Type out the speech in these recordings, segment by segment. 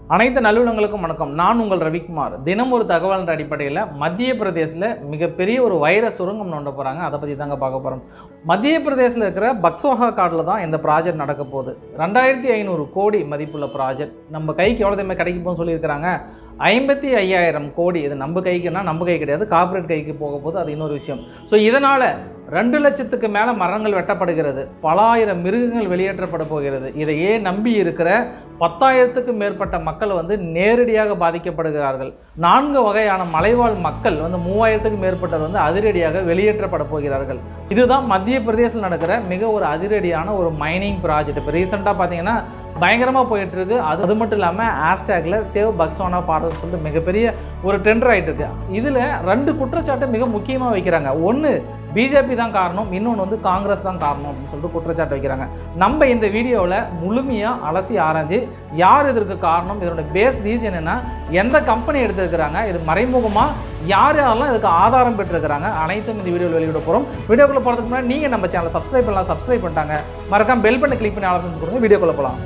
அனைத்து நல்லுள்ளங்களுக்கும் வணக்கம் நான் உங்கள் ரவிக்குமார் தினம் ஒரு தகவல் அடிப்படையில் மத்திய பிரதேசில் மிகப்பெரிய ஒரு வைர சுரங்கம் நோண்ட போகிறாங்க அதை பற்றி தாங்க பார்க்க போகிறோம் மத்திய பிரதேசில் இருக்கிற பக்ஸ்வாகா காட்டில் தான் இந்த ப்ராஜெக்ட் நடக்க போகுது ரெண்டாயிரத்தி ஐநூறு கோடி மதிப்புள்ள ப்ராஜெக்ட் நம்ம கைக்கு எவ்வளோ தம்மே கிடைக்க போகும்னு சொல்லியிருக்கிறாங்க ஐம்பத்தி ஐயாயிரம் கோடி இது நம்ம கைக்குன்னா நம்ம கை கிடையாது கார்ப்பரேட் கைக்கு போக போகுது அது இன்னொரு விஷயம் ஸோ இதனால் ரெண்டு லட்சத்துக்கு மேலே மரங்கள் வெட்டப்படுகிறது பல ஆயிரம் மிருகங்கள் வெளியேற்றப்பட போகிறது இதையே நம்பி இருக்கிற பத்தாயிரத்துக்கும் மேற்பட்ட மக்கள் வந்து நேரடியாக பாதிக்கப்படுகிறார்கள் நான்கு வகையான மலைவாழ் மக்கள் வந்து மூவாயிரத்துக்கும் மேற்பட்டவர் வந்து அதிரடியாக வெளியேற்றப்பட போகிறார்கள் இதுதான் மத்திய பிரதேசத்தில் நடக்கிற மிக ஒரு அதிரடியான ஒரு மைனிங் ப்ராஜெக்ட் இப்போ ரீசெண்டாக பார்த்தீங்கன்னா பயங்கரமாக போயிட்டு இருக்கு அது அது மட்டும் இல்லாமல் ஹேஷ்டேக்கில் சேவ் பக்ஸோனா பாடுறதுன்னு சொல்லிட்டு மிகப்பெரிய ஒரு டெண்டர் ஆகிட்டு இருக்கு இதில் ரெண்டு குற்றச்சாட்டு மிக முக்கியமாக வைக்கிறாங்க ஒன்று பிஜேபி தான் காரணம் இன்னொன்று வந்து காங்கிரஸ் தான் காரணம் அப்படின்னு சொல்லிட்டு குற்றச்சாட்டு வைக்கிறாங்க நம்ம இந்த வீடியோவில் முழுமையாக அலசி ஆராய்ஞ்சு யார் இதற்கு காரணம் இதோட பேஸ் ரீசன் என்ன எந்த கம்பெனி எடுத்திருக்கிறாங்க இது மறைமுகமாக யார் யாரெல்லாம் இதுக்கு ஆதாரம் பெற்றிருக்கிறாங்க அனைத்தும் இந்த வீடியோவில் வெளியிட போகிறோம் வீடியோக்குள்ளே போகிறதுக்கு முன்னாடி நீங்கள் நம்ம சேனலை சப்ஸ்கிரைப் பண்ணலாம் சப்ஸ்கிரைப் பண்ணிட்டாங்க மறக்காம பெல் பண்ணி கிளிக் பண்ணி ஆலோசனை கொடுங்க வீடியோக்குள்ளே போகலாம்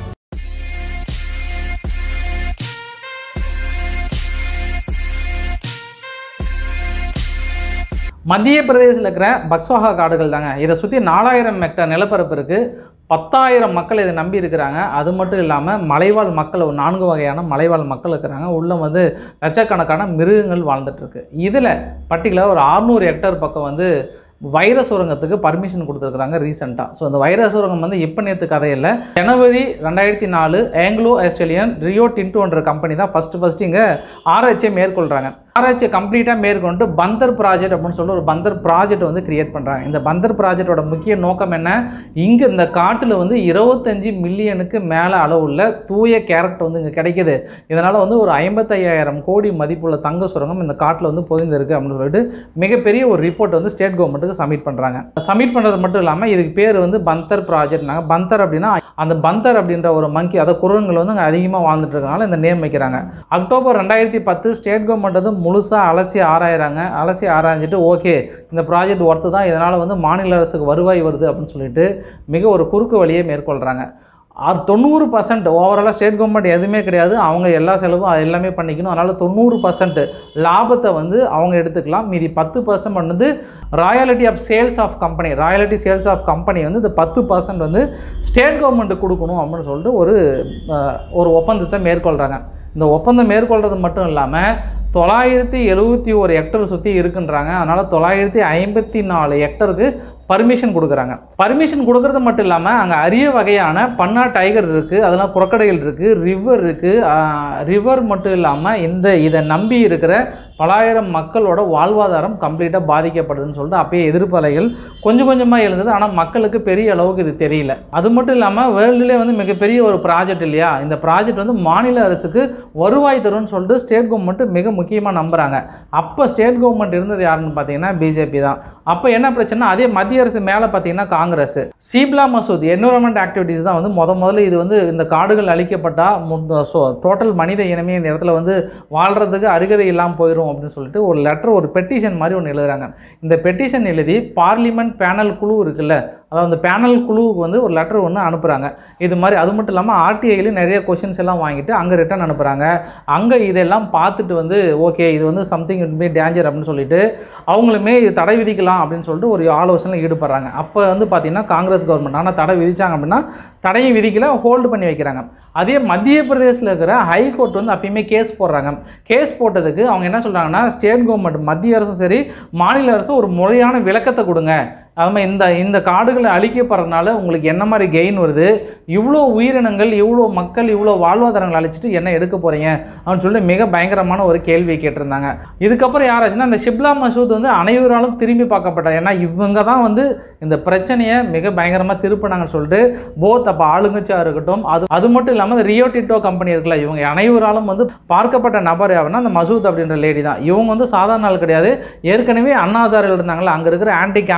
மத்திய பிரதேசத்தில் இருக்கிற பக்ஸ்வாகா காடுகள் தாங்க இதை சுற்றி நாலாயிரம் ஹெக்டர் நிலப்பரப்பு இருக்குது பத்தாயிரம் மக்கள் இதை நம்பி இருக்கிறாங்க அது மட்டும் இல்லாமல் மலைவாழ் மக்கள் ஒரு நான்கு வகையான மலைவாழ் மக்கள் இருக்கிறாங்க உள்ளே வந்து லட்சக்கணக்கான மிருகங்கள் வாழ்ந்துட்டுருக்கு இதில் பர்டிகுலர் ஒரு அறுநூறு ஹெக்டர் பக்கம் வந்து வைர சுரங்கத்துக்கு பர்மிஷன் கொடுத்துருக்குறாங்க ரீசெண்டாக ஸோ அந்த வைர சுரங்கம் வந்து இப்போ நேற்று கதையில் ஜனவரி ரெண்டாயிரத்தி நாலு ஆங்கிலோ ஆஸ்திரேலியன் ரியோ டின்டோன்ற கம்பெனி தான் ஃபஸ்ட்டு ஃபஸ்ட்டு இங்கே ஆராய்ச்சியை மேற்கொள்கிறாங்க ஆராய்ச்சியை கம்ப்ளீட்டாக மேற்கொண்டு பந்தர் ப்ராஜெக்ட் அப்படின்னு சொல்லிட்டு ஒரு பந்தர் ப்ராஜெக்ட் வந்து கிரியேட் பண்ணுறாங்க இந்த பந்தர் ப்ராஜெக்டோட முக்கிய நோக்கம் என்ன இங்கே இந்த காட்டில் வந்து இருபத்தஞ்சி மில்லியனுக்கு மேலே அளவுள்ள தூய கேரட் வந்து இங்கே கிடைக்குது இதனால் வந்து ஒரு ஐம்பத்தையாயிரம் கோடி மதிப்புள்ள தங்க சுரங்கம் இந்த காட்டில் வந்து பொதிந்திருக்கு அப்படின்னு சொல்லிட்டு மிகப்பெரிய ஒரு ரிப்போர்ட் வந்து ஸ்டேட் கவர்மெண்ட்டுக்கு சப்மிட் பண்ணுறாங்க சப்மிட் பண்ணுறது மட்டும் இல்லாமல் இதுக்கு பேர் வந்து பந்தர் ப்ராஜெக்ட்னாங்க பந்தர் அப்படின்னா அந்த பந்தர் அப்படின்ற ஒரு மங்கி அதை குரங்குகள் வந்து அங்கே அதிகமாக வாழ்ந்துட்டு இருக்கனால இந்த நேம் வைக்கிறாங்க அக்டோபர் ரெண்டாயிரத்தி பத்து ஸ்டேட் கவர்மெண்ட் வந்து முழுசாக அலசி ஆராயிறாங்க அலசி ஆராய்ஞ்சிட்டு ஓகே இந்த ப்ராஜெக்ட் ஒர்த்து தான் இதனால் வந்து மாநில அரசுக்கு வருவாய் வருது அப்படின்னு சொல்லிட்டு மிக ஒரு குறுக்கு வழியை மேற்கொள்கிறாங்க அது தொண்ணூறு பர்சன்ட் ஓவராலாக ஸ்டேட் கவர்மெண்ட் எதுவுமே கிடையாது அவங்க எல்லா செலவும் அது எல்லாமே பண்ணிக்கணும் அதனால் தொண்ணூறு பர்சன்ட் லாபத்தை வந்து அவங்க எடுத்துக்கலாம் மீதி பத்து பர்சன்ட் வந்து royalty of sales of company royalty sales of company வந்து இந்த பத்து பர்சன்ட் வந்து ஸ்டேட் கவர்மெண்ட்டு கொடுக்கணும் அப்படின்னு சொல்லிட்டு ஒரு அஹ், ஒரு ஒப்பந்தத்தை மேற்கொள்கிறாங்க இந்த ஒப்பந்தம் மேற்கொள்கிறது மட்டும் இல்லாமல் தொள்ளாயிரத்தி எழுபத்தி ஒரு ஹெக்டர் சுற்றி இருக்குன்றாங்க அதனால் தொள்ளாயிரத்தி ஐம்பத்தி நாலு ஹெக்டருக்கு பர்மிஷன் கொடுக்குறாங்க பர்மிஷன் கொடுக்கறது மட்டும் இல்லாமல் அங்கே அரிய வகையான பன்னா டைகர் இருக்குது அதெல்லாம் குரக்கடைகள் இருக்குது ரிவர் இருக்குது ரிவர் மட்டும் இல்லாமல் இந்த இதை நம்பி இருக்கிற பலாயிரம் மக்களோட வாழ்வாதாரம் கம்ப்ளீட்டாக பாதிக்கப்படுதுன்னு சொல்லிட்டு அப்பயே எதிர்ப்பலைகள் கொஞ்சம் கொஞ்சமாக எழுந்தது ஆனால் மக்களுக்கு பெரிய அளவுக்கு இது தெரியல அது மட்டும் இல்லாமல் வேர்ல்டுலேயே வந்து மிகப்பெரிய ஒரு ப்ராஜெக்ட் இல்லையா இந்த ப்ராஜெக்ட் வந்து மாநில அரசுக்கு வருவாய் தரும்னு சொல்லிட்டு ஸ்டேட் கவர்மெண்ட் மிக முக்கியமாக நம்புகிறாங்க அப்போ ஸ்டேட் கவர்மெண்ட் இருந்தது யாருன்னு பார்த்தீங்கன்னா பிஜேபி தான் அப்போ என்ன பிரச்சனை அதே மத்திய அரசு மேலே பார்த்தீங்கன்னா காங்கிரஸ் சீப்லா மசூத் என்விரான்மெண்ட் ஆக்டிவிட்டீஸ் தான் வந்து முத முதல்ல இது வந்து இந்த காடுகள் அழிக்கப்பட்டால் ஸோ டோட்டல் மனித இனமே இந்த இடத்துல வந்து வாழ்கிறதுக்கு அருகதை இல்லாமல் போயிடும் அப்படின்னு சொல்லிட்டு ஒரு லெட்டர் ஒரு பெட்டிஷன் மாதிரி ஒன்று எழுதுறாங்க இந்த பெட்டிஷன் எழுதி பார்லிமெண்ட் பேனல் குழு இருக்குல்ல அதாவது அந்த பேனல் குழுவுக்கு வந்து ஒரு லெட்டர் ஒன்று அனுப்புகிறாங்க இது மாதிரி அது மட்டும் இல்லாமல் ஆர்டிஐலையும் நிறைய கொஷின்ஸ் எல்லாம் வாங்கிட்டு அங்கே ரிட்டர்ன் அனுப்புகிறாங்க அங்கே இதெல்லாம் பார்த்துட்டு வந்து ஓகே இது வந்து சம்திங் இட் பி டேஞ்சர் அப்படின்னு சொல்லிட்டு அவங்களுமே இது தடை விதிக்கலாம் அப்படின்னு சொல்லிட்டு ஒரு ஆலோசனையில் ஈடுபடுறாங்க அப்போ வந்து பார்த்திங்கன்னா காங்கிரஸ் கவர்மெண்ட் ஆனால் தடை விதிச்சாங்க அப்படின்னா தடையும் விதிக்கல ஹோல்டு பண்ணி வைக்கிறாங்க அதே மத்திய பிரதேசத்தில் இருக்கிற ஹைகோர்ட் வந்து அப்பயுமே கேஸ் போடுறாங்க கேஸ் போட்டதுக்கு அவங்க என்ன சொல்கிறாங்கன்னா ஸ்டேட் கவர்மெண்ட் மத்திய அரசும் சரி மாநில அரசும் ஒரு முறையான விளக்கத்தை கொடுங்க அதுமாதிரி இந்த இந்த காடுகளை அழிக்கப்படுறதுனால உங்களுக்கு என்ன மாதிரி கெயின் வருது இவ்வளோ உயிரினங்கள் இவ்வளோ மக்கள் இவ்வளோ வாழ்வாதாரங்கள் அழிச்சிட்டு என்ன எடுக்க போகிறீங்க அப்படின்னு சொல்லிட்டு மிக பயங்கரமான ஒரு கேள்வியை கேட்டிருந்தாங்க இதுக்கப்புறம் யாராச்சுன்னா இந்த ஷிப்லா மசூத் வந்து அனைவராலும் திரும்பி பார்க்கப்பட்டார் ஏன்னா இவங்க தான் வந்து இந்த பிரச்சனையை மிக பயங்கரமாக திருப்பினாங்கன்னு சொல்லிட்டு போத் அப்போ ஆளுங்கட்சியாக இருக்கட்டும் அது அது மட்டும் இல்லாமல் இந்த ரியோ டிட்டோ கம்பெனி இருக்குல்ல இவங்க அனைவராலும் வந்து பார்க்கப்பட்ட நபர் யாருன்னா அந்த மசூத் அப்படின்ற லேடி தான் இவங்க வந்து சாதாரண ஆள் கிடையாது ஏற்கனவே அண்ணாசாரில் இருந்தாங்களா அங்கே இருக்கிற ஆன்டி கேம்பிங்கில் ஈடுபட்டு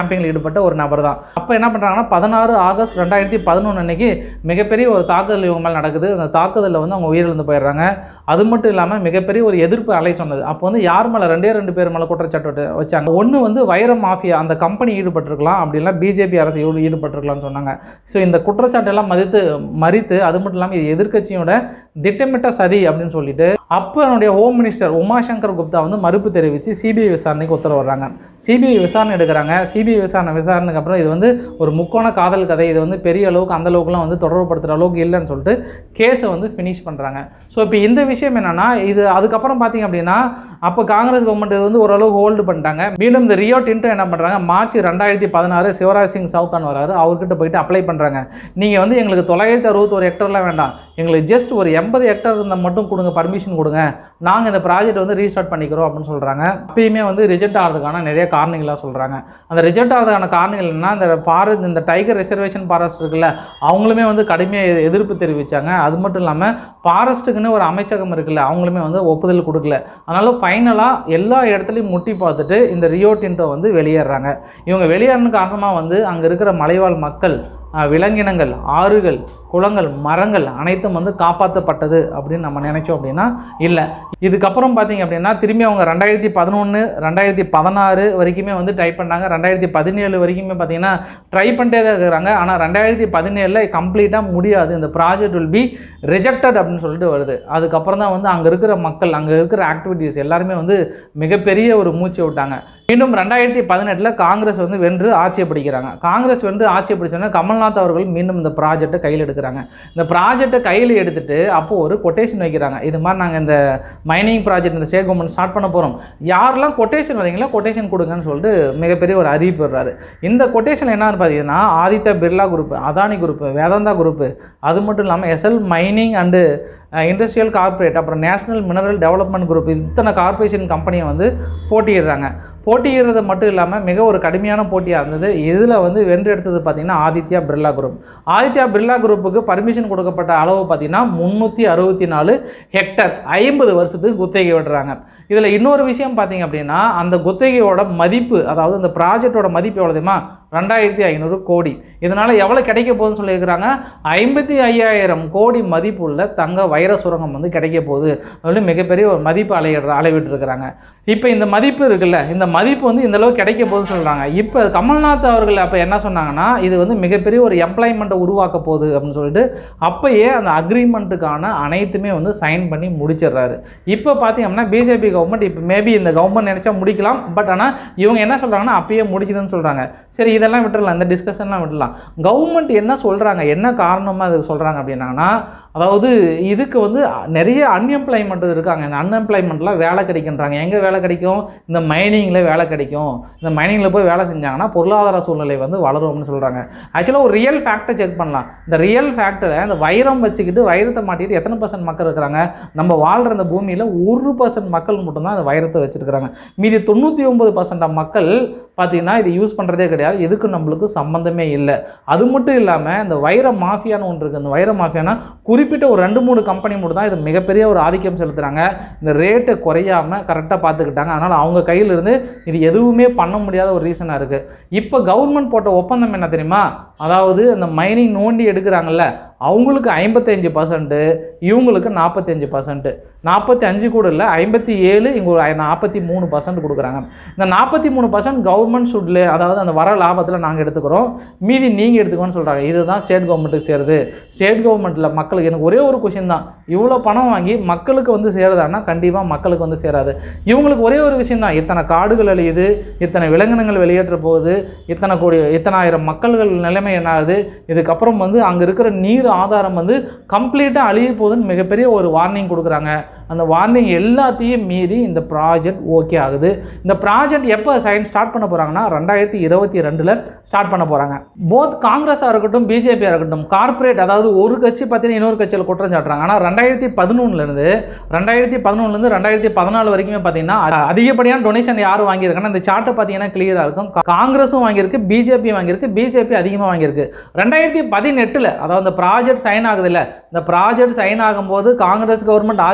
ஈடுபட்ட ஒரு நபர் தான் அப்போ என்ன பண்ணுறாங்கன்னா பதினாறு ஆகஸ்ட் ரெண்டாயிரத்தி பதினொன்று அன்னைக்கு மிகப்பெரிய ஒரு தாக்குதல் இவங்க மேலே நடக்குது அந்த தாக்குதலில் வந்து அவங்க உயிரிழந்து போயிடுறாங்க அது மட்டும் இல்லாமல் மிகப்பெரிய ஒரு எதிர்ப்பு அலை சொன்னது அப்போ வந்து யார் மேலே ரெண்டே ரெண்டு பேர் மேலே குற்றச்சாட்டு வச்சு- வச்சாங்க ஒன்று வந்து வைர மாஃபியா அந்த கம்பெனி ஈடுபட்டிருக்கலாம் அப்படிலாம் பிஜேபி அரசு ஈடு- ஈடுபட்டிருக்கலாம்னு சொன்னாங்க ஸோ இந்த குற்றச்சாட்டெல்லாம் மதித்து மறித்து அது மட்டும் இல்லாமல் இது எதிர்க்கட்சியோட திட்டமிட்ட சதி அப்படின்னு சொல்லிட்டு அப்போ என்னுடைய ஹோம் மினிஸ்டர் உமாசங்கர் குப்தா வந்து மறுப்பு தெரிவித்து சிபிஐ விசாரணைக்கு உத்தரவு வர்றாங்க சிபிஐ விசாரணை எடுக்கிறாங்க சிபிஐ விசாரணை விசாரணைக்கு அப்புறம் இது வந்து ஒரு முக்கோண காதல் கதை இது வந்து பெரிய அளவுக்கு அந்த அளவுக்குலாம் வந்து தொடர்புபடுத்துகிற அளவுக்கு இல்லைன்னு சொல்லிட்டு கேஸை வந்து ஃபினிஷ் பண்ணுறாங்க ஸோ இப்போ இந்த விஷயம் என்னன்னா இது அதுக்கப்புறம் பார்த்தீங்க அப்படின்னா அப்போ காங்கிரஸ் கவர்மெண்ட் இது வந்து ஓரளவுக்கு ஹோல்டு பண்ணிட்டாங்க மீண்டும் இந்த ரியோ டின்ட்டோ என்ன பண்ணுறாங்க மார்ச் ரெண்டாயிரத்தி பதினாறு சிவராஜ் சிங் சவுகான் வராரு அவர்கிட்ட போயிட்டு அப்ளை பண்ணுறாங்க நீங்கள் வந்து எங்களுக்கு தொள்ளாயிரத்தி அறுபத்தோரு ஹெக்டர்லாம் வேண்டாம் எங்களுக்கு ஜஸ்ட் ஒரு எண்பது ஹெக்டர் இருந்தால் மட்டும் கொடுங்க பர்மிஷன் கொடுங்க நாங்கள் இந்த ப்ராஜெக்ட் வந்து ரீஸ்டார்ட் பண்ணிக்கிறோம் அப்படின்னு சொல்கிறாங்க அப்பயுமே வந்து ரிஜெக்ட் ஆகிறதுக்கான நிறைய காரணங்களாக சொல்கிறாங்க அந்த ரிஜெக்ட் ஆகிறதுக்கான காரணங்கள் என்னன்னா இந்த ஃபாரஸ்ட் இந்த டைகர் ரிசர்வேஷன் ஃபாரஸ்ட் இருக்குல்ல அவங்களுமே வந்து கடுமையாக எதிர்ப்பு தெரிவித்தாங்க அது மட்டும் இல்லாமல் ஃபாரஸ்ட்டுக்குன்னு ஒரு அமைச்சகம் இருக்குல்ல அவங்களுமே வந்து ஒப்புதல் கொடுக்கல அதனால ஃபைனலாக எல்லா இடத்துலையும் முட்டி பார்த்துட்டு இந்த ரியோ டின்ட்டோ வந்து வெளியேறாங்க இவங்க வெளியேறணும் காரணமாக வந்து அங்கே இருக்கிற மலைவாழ் மக்கள் அஹ், விலங்கினங்கள் ஆறுகள் குளங்கள் மரங்கள் அனைத்தும் வந்து காப்பாற்றப்பட்டது அப்படின்னு நம்ம நினைச்சோம் அப்படின்னா இல்லை இதுக்கப்புறம் பார்த்தீங்க அப்படின்னா திரும்பி அவங்க ரெண்டாயிரத்தி பதினொன்று ரெண்டாயிரத்தி பதினாறு வரைக்குமே வந்து ட்ரை பண்ணாங்க ரெண்டாயிரத்தி பதினேழு வரைக்குமே பார்த்தீங்கன்னா ட்ரை பண்ணிட்டே தான் இருக்கிறாங்க ஆனால் ரெண்டாயிரத்தி பதினேழில் கம்ப்ளீட்டாக முடியாது இந்த ப்ராஜெக்ட் வில் பி ரிஜெக்டட் அப்படின்னு சொல்லிட்டு வருது அதுக்கப்புறம் தான் வந்து அங்கே இருக்கிற மக்கள் அங்கே இருக்கிற ஆக்டிவிட்டீஸ் எல்லாருமே வந்து மிகப்பெரிய ஒரு மூச்சு விட்டாங்க மீண்டும் ரெண்டாயிரத்தி பதினெட்டில் காங்கிரஸ் வந்து வென்று ஆட்சியை பிடிக்கிறாங்க காங்கிரஸ் வென்று ஆட்சியை பிடிச்சோன்னா கமல்நாத் அவர்கள் மீண்டும் இந்த ப்ராஜெக்ட்டை கையில் எடுக்கிறாங்க இந்த ப்ராஜெக்ட்டை கையில் எடுத்துட்டு அப்போது ஒரு கொட்டேஷன் வைக்கிறாங்க இது மாதிரி நாங்கள் இந்த மைனிங் ப்ராஜெக்ட் இந்த ஸ்டேட் கவர்மெண்ட் ஸ்டார்ட் பண்ண போகிறோம் யாரெல்லாம் கொட்டேஷன் வரீங்களோ கொட்டேஷன் கொடுங்கன்னு சொல்லிட்டு மிகப்பெரிய ஒரு அறிவிப்பு வர்றாரு இந்த கொட்டேஷன் என்னன்னு பார்த்தீங்கன்னா Aditya Birla group Adani group Vedanta group அது மட்டும் இல்லாமல் SL mining and industrial corporate அப்புறம் நேஷனல் மினரல் டெவலப்மெண்ட் குரூப் இத்தனை கார்ப்பரேஷன் கம்பெனியை வந்து போட்டியிடுறாங்க போட்டியிடுறது மட்டும் இல்லாமல் மிக ஒரு கடுமையான போட்டியாக இருந்தது இதில் வந்து வென்று எடுத்தது பார்த்தீங்கன்னா ஆதித்யா பிர்லா குரூப் ஆதித்யா பிர்லா குரூப்புக்கு பர்மிஷன் கொடுக்கப்பட்ட அளவு பார்த்தீங்கன்னா முந்நூற்றி அறுபத்தி நாலு ஹெக்டர் ஐம்பது வருஷத்துக்கு குத்தகை விடுறாங்க இதில் இன்னொரு விஷயம் பார்த்தீங்க அப்படின்னா அந்த குத்தகையோட மதிப்பு அதாவது அந்த ப்ராஜெக்டோட மதிப்பு எவ்வளோ தெரியுமா ரெண்டாயிரத்தி ஐநூறு கோடி இதனால் எவ்வளோ கிடைக்க போகுதுன்னு சொல்லியிருக்கிறாங்க ஐம்பத்தி ஐயாயிரம் கோடி மதிப்புள்ள தங்க வைர சுரங்கம் வந்து கிடைக்க போகுது அது மிகப்பெரிய ஒரு மதிப்பு அலையிடுற அளவிட்டு இருக்கிறாங்க இப்போ இந்த மதிப்பு இருக்குல்ல இந்த மதிப்பு வந்து இந்த அளவு கிடைக்க போகுதுன்னு சொல்கிறாங்க இப்போ கமல்நாத் அவர்கள் அப்போ என்ன சொன்னாங்கன்னா இது வந்து மிகப்பெரிய ஒரு எம்ப்ளாய்மெண்ட்டை உருவாக்க போகுது அப்படின்னு சொல்லிட்டு அப்பயே அந்த அக்ரிமெண்ட்டுக்கான அனைத்துமே வந்து சைன் பண்ணி முடிச்சிடுறாரு இப்போ பார்த்தீங்கன்னா பிஜேபி கவர்மெண்ட் இப்போ மேபி இந்த கவர்மெண்ட் நினச்சா முடிக்கலாம் பட் ஆனால் இவங்க என்ன சொல்கிறாங்கன்னா அப்பயே முடிச்சுதுன்னு சொல்கிறாங்க சரி இதெல்லாம் விட்டுறலாம் இந்த டிஸ்கஷன்லாம் விட்டுடலாம் கவர்மெண்ட் என்ன சொல்கிறாங்க என்ன காரணமாக அது சொல்கிறாங்க அப்படின்னாங்கன்னா அதாவது இதுக்கு வந்து நிறைய அன்எம்ப்ளாய்மெண்ட் இருக்காங்க இந்த அன்எம்ப்ளாய்மெண்ட்லாம் வேலை கிடைக்கின்றாங்க எங்கே வேலை கிடைக்கும் இந்த மைனிங்கில் வேலை கிடைக்கும் இந்த மைனிங்கில் போய் வேலை செஞ்சாங்கன்னா பொருளாதார சூழ்நிலை வந்து வளரும்னு சொல்கிறாங்க ஆக்சுவலாக ஒரு ரியல் ஃபேக்டை செக் பண்ணலாம் இந்த ரியல் ஃபேக்டில் இந்த வைரம் வச்சுக்கிட்டு வைரத்தை மாட்டிட்டு எத்தனை பர்சன்ட் மக்கள் இருக்கிறாங்க நம்ம வாழ்கிற இந்த பூமியில் ஒரு பர்சன்ட் மக்கள் மட்டும்தான் இந்த வைரத்தை வச்சுருக்கிறாங்க மீதி தொண்ணூற்றி ஒம்பது பர்சன்ட் மக்கள் பார்த்தீங்கன்னா இது யூஸ் பண்ணுறதே கிடையாது எதுக்கு நம்மளுக்கு சம்மந்தமே இல்லை அது மட்டும் இல்லாமல் இந்த வைர மாஃபியான்னு ஒன்று இருக்குது இந்த வைர மாஃபியானா குறிப்பிட்ட ஒரு ரெண்டு மூணு கம்பெனி மட்டும் தான் இது மிகப்பெரிய ஒரு ஆதிக்கம் செலுத்துகிறாங்க இந்த ரேட்டை குறையாமல் கரெக்டாக பார்த்துக்கிட்டாங்க அதனால் அவங்க கையில இருந்து இது எதுவுமே பண்ண முடியாத ஒரு ரீசனாக இருக்குது இப்போ கவர்மெண்ட் போட்ட ஒப்பந்தம் என்ன தெரியுமா அதாவது இந்த மைனிங் நோண்டி எடுக்கிறாங்கல்ல அவங்களுக்கு ஐம்பத்தஞ்சு பர்சன்ட்டு இவங்களுக்கு நாற்பத்தஞ்சு பர்சன்ட்டு நாற்பத்தி அஞ்சு கூட இல்லை ஐம்பத்தி ஏழு இங்கே ஒரு நாற்பத்தி மூணு பர்சன்ட் கொடுக்குறாங்க இந்த நாற்பத்தி மூணு பர்சன்ட் கவர்மெண்ட் ஷுட்ல அதாவது அந்த வர லாபத்தில் நாங்கள் எடுத்துக்கிறோம் மீதி நீங்கள் எடுத்துக்கோன்னு சொல்கிறாங்க இதுதான் ஸ்டேட் கவர்மெண்ட்டுக்கு சேருது ஸ்டேட் கவர்மெண்ட்டில் மக்களுக்கு எனக்கு ஒரே ஒரு கொஷின் தான் இவ்வளோ பணம் வாங்கி மக்களுக்கு வந்து சேருதான்னா கண்டிப்பாக மக்களுக்கு வந்து சேராது இவங்களுக்கு ஒரே ஒரு விஷயம் தான் இத்தனை காடுகள் அழியுது இத்தனை விலங்கினங்கள் வெளியேற்ற போகுது இத்தனை கோடி இத்தனை ஆயிரம் மக்கள்கள் நிலைமை என்ன ஆகுது இதுக்கப்புறம் வந்து அங்கே இருக்கிற நீர் ஆதாரம் வந்து கம்ப்ளீட்டாக அழிய போகுதுன்னு மிகப்பெரிய ஒரு வார்னிங் கொடுக்குறாங்க அந்த வார்னிங் எல்லாத்தையும் மீறி இந்த ப்ராஜெக்ட் ஓகே ஆகுது இந்த ப்ராஜெக்ட் எப்போ சைன் ஸ்டார்ட் பண்ண போகிறாங்கன்னா ரெண்டாயிரத்தி இருபத்தி ரெண்டில் ஸ்டார்ட் பண்ண போகிறாங்க போத் காங்கிரஸாக இருக்கட்டும் பிஜேபியாக இருக்கட்டும் கார்ப்பரேட் அதாவது ஒரு கட்சி பார்த்தீங்கன்னா இன்னொரு கட்சியில் குற்றம் சாட்டுறாங்க ஆனால் ரெண்டாயிரத்தி பதினொன்றுலேருந்து ரெண்டாயிரத்தி பதினொன்றுலேருந்து ரெண்டாயிரத்தி பதினாலு வரைக்குமே பார்த்தீங்கன்னா அ- அதிகப்படியான டொனேஷன் யார் வாங்கியிருக்காங்கன்னா இந்த சார்ட்டை பார்த்தீங்கன்னா கிளியராக இருக்கும் கா- காங்கிரஸும் வாங்கியிருக்கு பிஜேபி வாங்கியிருக்கு பிஜேபி அதிகமாக வாங்கியிருக்கு ரெண்டாயிரத்தி பதினெட்டில் அதாவது இந்த ப்ராஜெக்ட் சைன் ஆகுதுல்ல இந்த ப்ராஜெக்ட் சைன் ஆகும்போது காங்கிரஸ் கவர்மெண்ட் ஆட்சியில்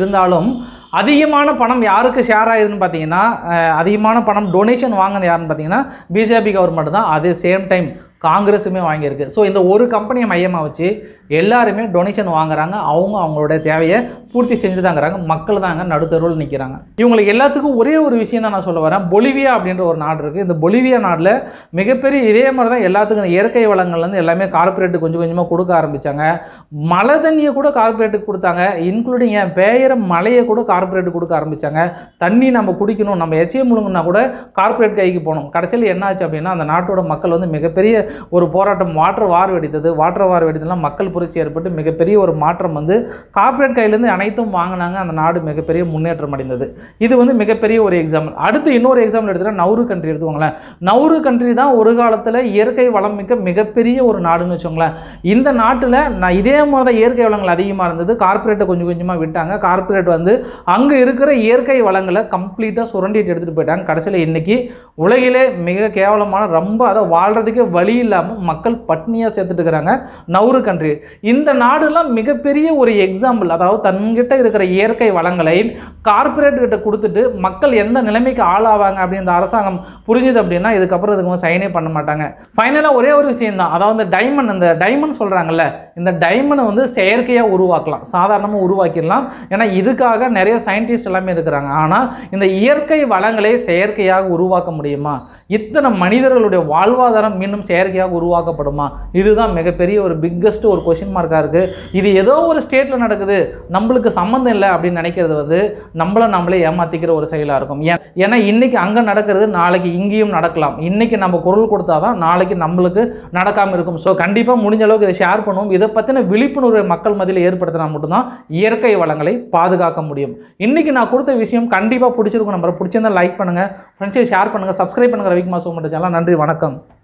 இருந்தாலும் அதிகமான பணம் யாருக்கு ஷேர் ஆகுதுன்னு பார்த்தீங்கன்னா அஹ், அதிகமான பணம் டொனேஷன் வாங்கினது யாருன்னு பார்த்தீங்கன்னா பிஜேபி கவர்மெண்ட் தான் அதே சேம் டைம் காங்கிரஸுமே வாங்கியிருக்கு ஸோ இந்த ஒரு கம்பெனியை மையமாக வச்சு எல்லாருமே டொனேஷன் வாங்குறாங்க அவங்க அவங்களுடைய தேவையை பூர்த்தி செஞ்சு தாங்கிறாங்க மக்கள் தாங்க நடுத்தருவில் நிற்கிறாங்க இவங்களுக்கு எல்லாத்துக்கும் ஒரே ஒரு விஷயம் தான் நான் சொல்ல வரேன் பொலிவியா அப்படின்ற ஒரு நாடு இருக்குது இந்த பொலிவியா நாட்டில் மிகப்பெரிய இதே மாதிரி தான் எல்லாத்துக்கும் இந்த இயற்கை வளங்கள்லேருந்து எல்லாமே கார்ப்பரேட்டு கொஞ்சம் கொஞ்சமாக கொடுக்க ஆரம்பித்தாங்க மழை தண்ணியை கூட கார்ப்பரேட்டுக்கு கொடுத்தாங்க இன்க்ளூடிங் என் பெயர மலையை கூட கார்ப்பரேட்டு கொடுக்க ஆரம்பித்தாங்க தண்ணி நம்ம குடிக்கணும் நம்ம எச்சியம் முழுங்கினா கூட கார்ப்பரேட் கைக்கு போகணும் கடைசியில் என்னாச்சு அப்படின்னா அந்த நாட்டோட மக்கள் வந்து மிகப்பெரிய ஒரு போராட்டம் வாட்டர் வார் வெடித்தது வாட்டர் வார் வெடித்ததுலாம் மக்கள் புரட்சி ஏற்பட்டு மிகப்பெரிய ஒரு மாற்றம் வந்து கார்ப்பரேட் கையிலேருந்து அனைத்தும் வாங்கினாங்க அந்த நாடு மிகப்பெரிய முன்னேற்றம் அடைந்தது இது வந்து மிகப்பெரிய ஒரு எக்ஸாம்பிள் அடுத்து இன்னொரு எக்ஸாம்பிள் எடுத்துகிட்டா நவுரு கண்ட்ரி எடுத்துக்கோங்களேன் நவுரு கண்ட்ரி தான் ஒரு காலத்தில் இயற்கை வளம் மிக்க மிகப்பெரிய ஒரு நாடுன்னு வச்சுக்கோங்களேன் இந்த நாட்டில் நான் இதே மாதிரி தான் இயற்கை வளங்கள் அதிகமாக இருந்தது கார்ப்பரேட்டை கொஞ்சம் கொஞ்சமாக விட்டாங்க கார்ப்பரேட் வந்து அங்கே இருக்கிற இயற்கை வளங்களை கம்ப்ளீட்டாக சுரண்டிட்டு எடுத்துகிட்டு போயிட்டாங்க கடைசியில் இன்னைக்கு உலகிலே மிக கேவலமான ரொம்ப அதை வாழ்கிறதுக்கே வழி இல்லாமல் மக்கள் பட்னியாக சேர்த்துட்டு இருக்கிறாங்க நவுரு கண்ட்ரி இந்த நாடுலாம் மிகப்பெரிய ஒரு எக்ஸாம்பிள் அதாவது தன்கிட்ட இருக்கிற இயற்கை வளங்களை கார்ப்பரேட் கிட்ட கொடுத்துட்டு மக்கள் எந்த நிலைமைக்கு ஆளாவாங்க அப்படின்னு இந்த அரசாங்கம் புரிஞ்சுது அப்படின்னா இதுக்கப்புறம் இதுக்கு சைனே பண்ண மாட்டாங்க ஃபைனலாக ஒரே ஒரு விஷயம் தான் அதாவது இந்த டைமண்ட் இந்த டைமண்ட் சொல்கிறாங்கல்ல இந்த டைமண்டை வந்து செயற்கையாக உருவாக்கலாம் சாதாரணமாக உருவாக்கிடலாம் ஏன்னா இதுக்காக நிறைய சயின்டிஸ்ட் எல்லாமே இருக்கிறாங்க ஆனால் இந்த இயற்கை வளங்களை செயற்கையாக உருவாக்க முடியுமா இத்தனை மனிதர்களுடைய வாழ்வாதாரம் மீண்டும் செயற்கையாக உருவாக்கப்படுமா இதுதான் மிகப்பெரிய ஒரு பிக்கஸ்ட் ஒரு கொஷின் மார்க்காக இருக்குது இது ஏதோ ஒரு ஸ்டேட்டில் நடக்குது நம்மளுக்கு சம்மந்தம் இல்லை அப்படின்னு நினைக்கிறது வந்து நம்மளை நம்மளே ஏமாத்திக்கிற ஒரு செயலாக இருக்கும் ஏன் ஏன்னா இன்னைக்கு அங்கே நடக்கிறது நாளைக்கு இங்கேயும் நடக்கலாம் இன்னைக்கு நம்ம குரல் கொடுத்தாதான் நாளைக்கு நம்மளுக்கு நடக்காமல் இருக்கும் ஸோ கண்டிப்பாக முடிஞ்ச அளவுக்கு இதை ஷேர் பண்ணுவோம் இதை பற்றின விழிப்புணர்வை மக்கள் மத்தியில் ஏற்படுத்தினா மட்டும்தான் இயற்கை வளங்களை பாதுகாக்க முடியும் இன்னைக்கு நான் கொடுத்த விஷயம் கண்டிப்பாக பிடிச்சிருக்கும் நம்ம பிடிச்சிருந்தா லைக் பண்ணுங்கள் ஃப்ரெண்ட்ஸை ஷேர் பண்ணுங்கள் சப்ஸ்கிரைப் பண்ணுங்கள் ரவிக்குமார் சோமட்ட சேனல் நன்றி வணக்கம்